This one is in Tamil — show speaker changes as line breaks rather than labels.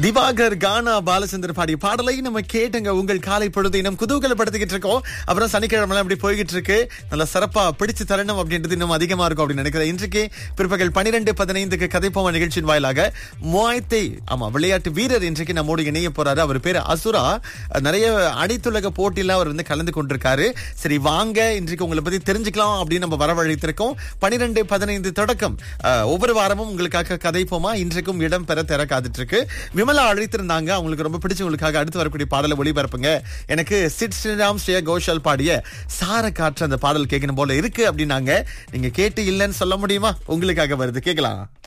திவாகர் கானா பாலச்சந்தர் பாடிய பாடலை நம்ம கேட்டுங்க உங்கள் காலை பொழுது இன்னும் குதூகலப்படுத்திக்கிட்டு இருக்கோம் அப்புறம் சனிக்கிழமை அப்படி போய்கிட்டு இருக்கு நல்ல சிறப்பா பிடிச்சு தரணும் அப்படின்றது இன்னும் அதிகமா இருக்கும் அப்படின்னு நினைக்கிறேன் இன்றைக்கு பிற்பகல் பனிரெண்டு பதினைந்துக்கு கதைப்போம நிகழ்ச்சியின் வாயிலாக முவாய்த்தை ஆமா விளையாட்டு வீரர் இன்றைக்கு நம்மோடு இணைய போறாரு அவர் பேரு அசுரா நிறைய அனைத்துலக போட்டியில அவர் வந்து கலந்து கொண்டிருக்காரு சரி வாங்க இன்றைக்கு உங்களை பத்தி தெரிஞ்சுக்கலாம் அப்படின்னு நம்ம வரவழைத்திருக்கோம் பனிரெண்டு பதினைந்து தொடக்கம் அஹ், ஒவ்வொரு வாரமும் உங்களுக்காக கதைப்போமா இன்றைக்கும் இடம் பெற திற காத்துட்டு இருக்கு விமலா அழைத்திருந்தாங்க அவங்களுக்கு ரொம்ப பிடிச்சவங்களுக்காக அடுத்து வரக்கூடிய பாடலை ஒளிபரப்புங்க எனக்கு சிட் ஸ்ரீராம் ஸ்ரேயா கோஷால் பாடிய சார காற்று அந்த பாடல் கேட்கணும் போல இருக்கு அப்படின்னாங்க நீங்க கேட்டு இல்லைன்னு சொல்ல முடியுமா உங்களுக்காக வருது கேட்கலாம்